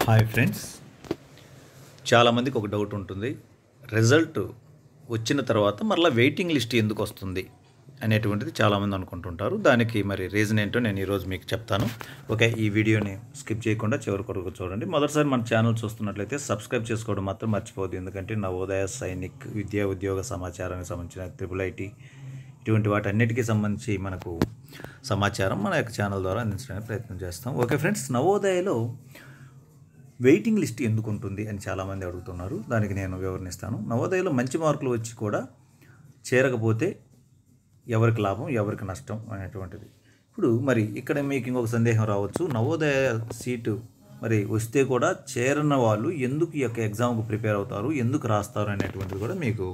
hi friends చాలామందికి ఒక doubt ఉంటుంది రిజల్ట్ వచ్చిన తర్వాత మరలా వెయిటింగ్ లిస్ట్ ఎందుకు వస్తుంది అనేటువంటిది చాలామంది అనుకుంటుంటారు దానికి మరి రీజన్ ఏంటో నేను ఈరోజు మీకు చెప్తాను ఓకే ఈ వీడియోని స్కిప్ చేయకుండా చివరి కొరకు చూడండి మొదటిసారి మన ఛానల్ చూస్తున్నట్లయితే సబ్స్క్రైబ్ చేసుకోవడం మాత్రం మర్చిపోవద్దు ఎందుకంటే నవోదయ సైనిక్ విద్యా ఉద్యోగ సమాచారానికి సంబంధించిన త్రిపుల్ ఐటీ ఇటువంటి వాటన్నిటికీ సంబంధించి మనకు సమాచారం మన యొక్క ఛానల్ ద్వారా అందించడానికి ప్రయత్నం చేస్తాం ఓకే ఫ్రెండ్స్ నవోదయలో వెయిటింగ్ లిస్ట్ ఎందుకు ఉంటుంది అని చాలామంది అడుగుతున్నారు దానికి నేను వివరణిస్తాను నవోదయలో మంచి మార్కులు వచ్చి కూడా చేరకపోతే ఎవరికి లాభం ఎవరికి నష్టం అనేటువంటిది ఇప్పుడు మరి ఇక్కడ మీకు ఇంకొక సందేహం రావచ్చు నవోదయ సీటు మరి వస్తే కూడా చేరని వాళ్ళు ఎందుకు ఈ యొక్క ఎగ్జామ్కు ప్రిపేర్ అవుతారు ఎందుకు రాస్తారు అనేటువంటిది కూడా మీకు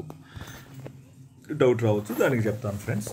డౌట్ రావచ్చు దానికి చెప్తాను ఫ్రెండ్స్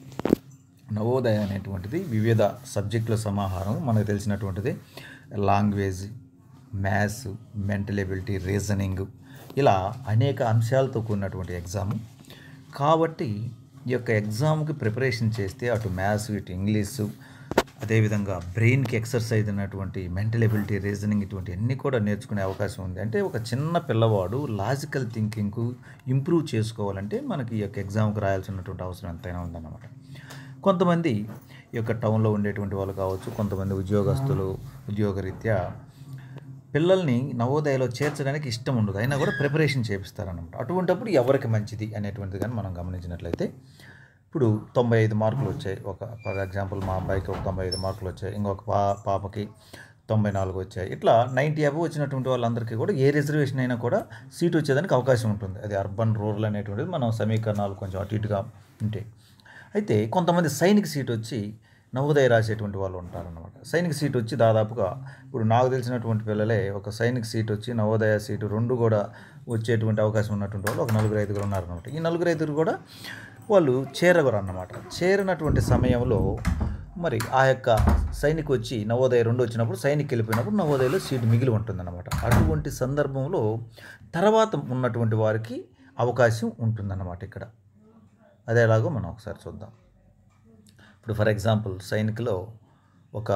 నవోదయ అనేటువంటిది వివిధ సబ్జెక్టుల సమాహారం మనకు తెలిసినటువంటిది language maths mental ability reasoning ఇలా అనేక అంశాలతో కూడినటువంటి ఎగ్జామ్ కాబట్టి ఈ యొక్క ఎగ్జామ్కి ప్రిపరేషన్ చేస్తే అటు మ్యాథ్స్ ఇటు ఇంగ్లీషు అదేవిధంగా బ్రెయిన్కి ఎక్సర్సైజ్ అయినటువంటి మెంటల్ ఎబిలిటీ రీజనింగ్ ఇటువంటి అన్నీ కూడా నేర్చుకునే అవకాశం ఉంది అంటే ఒక చిన్న పిల్లవాడు లాజికల్ థింకింగ్కు ఇంప్రూవ్ చేసుకోవాలంటే మనకి ఈ యొక్క ఎగ్జామ్కి రాయాల్సినటువంటి అవసరం ఎంతైనా ఉందన్నమాట కొంతమంది ఈ యొక్క టౌన్లో ఉండేటువంటి వాళ్ళు కావచ్చు కొంతమంది ఉద్యోగస్తులు ఉద్యోగరీత్యా పిల్లల్ని నవోదయలో చేర్చడానికి ఇష్టం ఉండదు అయినా కూడా ప్రిపరేషన్ చేపిస్తారన్నమాట అటువంటప్పుడు ఎవరికి మంచిది అనేటువంటిది కానీ మనం గమనించినట్లయితే ఇప్పుడు తొంభై ఐదు మార్కులు వచ్చాయి ఒక ఫర్ ఎగ్జాంపుల్ మా అబ్బాయికి ఒక తొంభై ఐదు మార్కులు వచ్చాయి ఇంకొక పా పాపకి తొంభై నాలుగు వచ్చాయి ఇట్లా నైంటీ అబవ్ వచ్చినటువంటి వాళ్ళందరికీ కూడా ఏ రిజర్వేషన్ అయినా కూడా సీట్ వచ్చేదానికి అవకాశం ఉంటుంది అది అర్బన్ రూరల్ అనేటువంటిది మనం సమీకరణాలు కొంచెం అటు ఇటుగా ఉంటాయి అయితే కొంతమంది సైనిక సీట్ వచ్చి నవోదయ రాసేటువంటి వాళ్ళు ఉంటారన్నమాట సైనిక సీట్ వచ్చి దాదాపుగా ఇప్పుడు నాకు తెలిసినటువంటి పిల్లలే ఒక సైనిక సీట్ వచ్చి నవోదయ సీటు రెండు కూడా వచ్చేటువంటి అవకాశం ఉన్నటువంటి వాళ్ళు ఒక నలుగురు ఐదుగురు ఉన్నారన్నమాట ఈ నలుగురు ఐదుగురు కూడా వాళ్ళు చేరగరు అన్నమాట చేరినటువంటి సమయంలో మరి ఆ యొక్క సైనిక్ వచ్చి నవోదయ రెండు వచ్చినప్పుడు సైనిక్ వెళ్ళిపోయినప్పుడు నవోదయలో సీటు మిగిలి ఉంటుందన్నమాట అటువంటి సందర్భంలో తర్వాత ఉన్నటువంటి వారికి అవకాశం ఉంటుందన్నమాట ఇక్కడ అదే ఎలాగో మనం ఒకసారి చూద్దాం ఇప్పుడు ఫర్ ఎగ్జాంపుల్ సైనిక్లో ఒక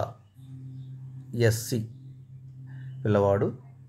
ఎస్సి పిల్లవాడు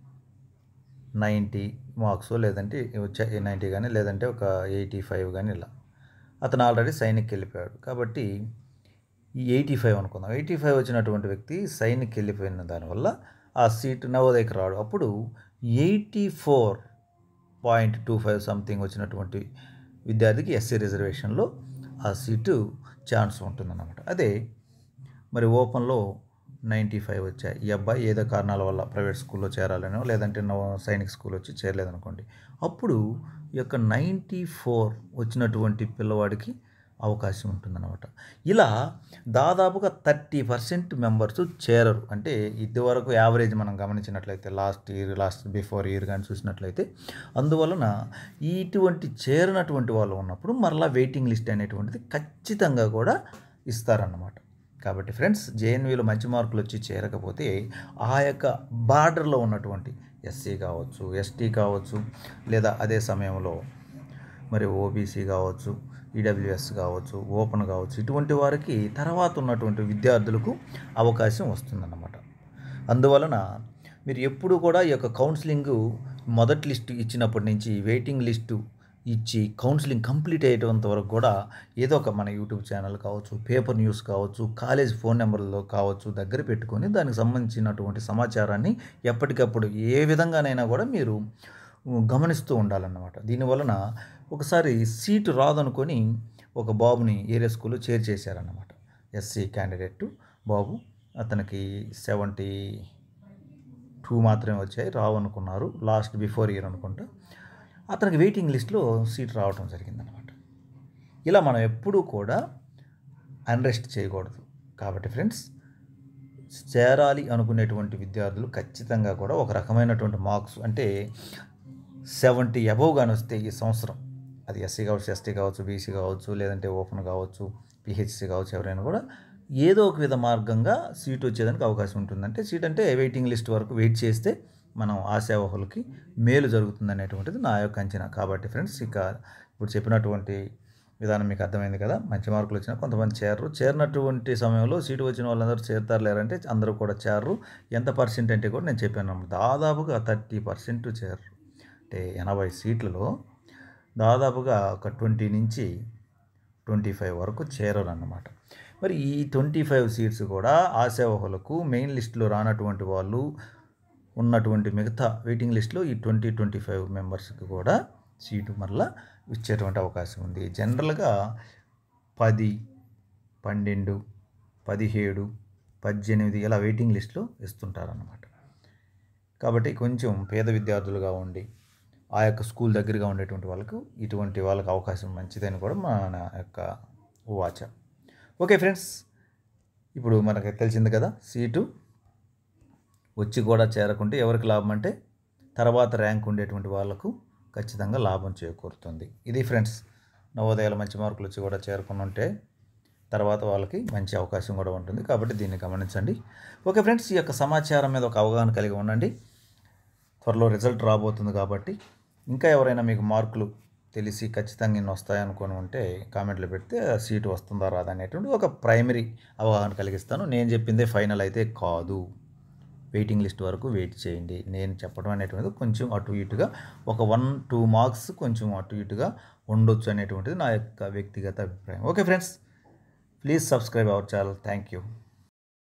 నైంటీ మార్క్స్ లేదంటే వచ్చే నైంటీ కానీ లేదంటే ఒక ఎయిటీ ఫైవ్ కానీ ఇలా అతను ఆల్రెడీ సైనిక్ వెళ్ళిపోయాడు కాబట్టి ఈ ఎయిటీ ఫైవ్ అనుకుందాం ఎయిటీ ఫైవ్ వచ్చినటువంటి వ్యక్తి సైనిక్ వెళ్ళిపోయిన దానివల్ల ఆ సీట్ నవోదయకి రాడు అప్పుడు eighty four point two five something వచ్చినటువంటి విద్యార్థికి ఎస్సీ రిజర్వేషన్లో ఆ సీటు ఛాన్స్ ఉంటుందన్నమాట అదే మరి ఓపెన్లో నైంటీ ఫైవ్ వచ్చాయి ఈ అబ్బాయి ఏదో కారణాల వల్ల ప్రైవేట్ స్కూల్లో చేరాలనో లేదంటే నవ సైనిక్ స్కూల్ వచ్చి చేరలేదనుకోండి అప్పుడు ఈ యొక్క నైంటీ ఫోర్ వచ్చినటువంటి పిల్లవాడికి అవకాశం ఉంటుందన్నమాట ఇలా దాదాపుగా థర్టీ పర్సెంట్ మెంబర్స్ చేరరు అంటే ఇదివరకు యావరేజ్ మనం గమనించినట్లయితే last year last before year కానీ చూసినట్లయితే అందువలన ఇటువంటి చేరినటువంటి వాళ్ళు ఉన్నప్పుడు మరలా వెయిటింగ్ లిస్ట్ అనేటువంటిది ఖచ్చితంగా కూడా ఇస్తారన్నమాట కాబట్టి ఫ్రెండ్స్ జేఎన్వీలో మంచి మార్కులు వచ్చి చేరకపోతే ఆ యొక్క బార్డర్లో ఉన్నటువంటి ఎస్సీ కావచ్చు ఎస్టీ కావచ్చు లేదా అదే సమయంలో మరి ఓబీసీ కావచ్చు ఈడబ్ల్యూఎస్ కావచ్చు ఓపెన్ కావచ్చు ఇటువంటి వారికి తర్వాత ఉన్నటువంటి విద్యార్థులకు అవకాశం వస్తుందన్నమాట అందువలన మీరు ఎప్పుడు కూడా ఈ యొక్క కౌన్సిలింగ్ మొదటి లిస్టు ఇచ్చినప్పటి నుంచి వెయిటింగ్ లిస్టు ఇచ్చి కౌన్సిలింగ్ కంప్లీట్ అయ్యేంత వరకు కూడా ఏదో ఒక మన యూట్యూబ్ ఛానల్ కావచ్చు పేపర్ న్యూస్ కావచ్చు కాలేజ్ ఫోన్ నెంబర్లో కావచ్చు దగ్గర పెట్టుకొని దానికి సంబంధించినటువంటి సమాచారాన్ని ఎప్పటికప్పుడు ఏ విధంగానైనా కూడా మీరు గమనిస్తూ ఉండాలన్నమాట దీనివలన ఒకసారి సీటు రాదనుకొని ఒక బాబుని ఏరియా స్కూల్లో చేర్చేశారన్నమాట ఎస్సీ క్యాండిడేట్ బాబు అతనికి సెవెంటీ టూ మాత్రమే వచ్చాయి రావు అనుకున్నారు లాస్ట్ బిఫోర్ ఇయర్ అనుకుంటా అతనికి వెయిటింగ్ లిస్ట్లో సీట్ రావడం జరిగిందనమాట ఇలా మనం ఎప్పుడూ కూడా అన్రెస్ట్ చేయకూడదు కాబట్టి ఫ్రెండ్స్ చేరాలి అనుకునేటువంటి విద్యార్థులు ఖచ్చితంగా కూడా ఒక రకమైనటువంటి మార్క్స్ అంటే సెవెంటీ అబవ్ కానీ వస్తే ఈ సంవత్సరం అది ఎస్సీ కావచ్చు ఎస్టీ కావచ్చు బీసీ కావచ్చు లేదంటే ఓపెన్ కావచ్చు పిహెచ్సి కావచ్చు ఎవరైనా కూడా ఏదో ఒక విధ మార్గంగా సీట్ వచ్చేదానికి అవకాశం ఉంటుందంటే సీట్ అంటే వెయిటింగ్ లిస్ట్ వరకు వెయిట్ చేస్తే మనం ఆశావహులకి మేలు జరుగుతుంది అనేటువంటిది నా యొక్క అంచనా కాబట్టి ఫ్రెండ్స్ ఇక ఇప్పుడు చెప్పినటువంటి విధానం మీకు అర్థమైంది కదా మంచి మార్కులు వచ్చినా కొంతమంది చేరరు చేరినటువంటి సమయంలో సీటు వచ్చిన వాళ్ళందరూ చేరుతారు లేరంటే అందరూ కూడా చేరరు ఎంత పర్సెంట్ అంటే కూడా నేను చెప్పాను దాదాపుగా థర్టీ పర్సెంట్ చేరరు అంటే ఎనభై సీట్లలో దాదాపుగా ఒక ట్వంటీ నుంచి ట్వంటీ ఫైవ్ వరకు చేరరు అన్నమాట మరి ఈ ట్వంటీ ఫైవ్ సీట్స్ కూడా ఆశావహులకు మెయిన్ లిస్టులో రానటువంటి వాళ్ళు ఉన్నటువంటి మిగతా వెయిటింగ్ లిస్ట్లో ఈ ట్వంటీ ట్వంటీ ఫైవ్ మెంబర్స్కి కూడా సీటు మరలా ఇచ్చేటువంటి అవకాశం ఉంది జనరల్గా పది పన్నెండు పదిహేడు పద్దెనిమిది ఇలా వెయిటింగ్ లిస్ట్లో ఇస్తుంటారన్నమాట కాబట్టి కొంచెం పేద విద్యార్థులుగా ఉండి ఆ యొక్క స్కూల్ దగ్గరగా ఉండేటువంటి వాళ్ళకు ఇటువంటి వాళ్ళకి అవకాశం మంచిదని కూడా మన యొక్క వాచ ఓకే ఫ్రెండ్స్ ఇప్పుడు మనకు తెలిసింది కదా సీటు వచ్చి కూడా చేరకుంటే ఎవరికి లాభం అంటే తర్వాత ర్యాంక్ ఉండేటువంటి వాళ్ళకు ఖచ్చితంగా లాభం చేకూరుతుంది ఇది ఫ్రెండ్స్ నవోదయాలు మంచి మార్కులు వచ్చి కూడా చేరుకుని ఉంటే తర్వాత వాళ్ళకి మంచి అవకాశం కూడా ఉంటుంది కాబట్టి దీన్ని గమనించండి ఓకే ఫ్రెండ్స్ ఈ యొక్క సమాచారం మీద ఒక అవగాహన కలిగి ఉండండి త్వరలో రిజల్ట్ రాబోతుంది కాబట్టి ఇంకా ఎవరైనా మీకు మార్కులు తెలిసి ఖచ్చితంగా ఇన్ని వస్తాయనుకొని ఉంటే కామెంట్లు పెడితే ఆ సీటు వస్తుందా రాదా అనేటువంటి ఒక ప్రైమరీ అవగాహన కలిగిస్తాను నేను చెప్పిందే ఫైనల్ అయితే కాదు వెయిటింగ్ లిస్ట్ వరకు వెయిట్ చేయండి నేను చెప్పడం అనేటువంటిది కొంచెం అటు ఇటుగా ఒక వన్ టూ మార్క్స్ కొంచెం అటు ఇటుగా ఉండొచ్చు అనేటువంటిది నా యొక్క వ్యక్తిగత అభిప్రాయం okay friends please subscribe our channel thank you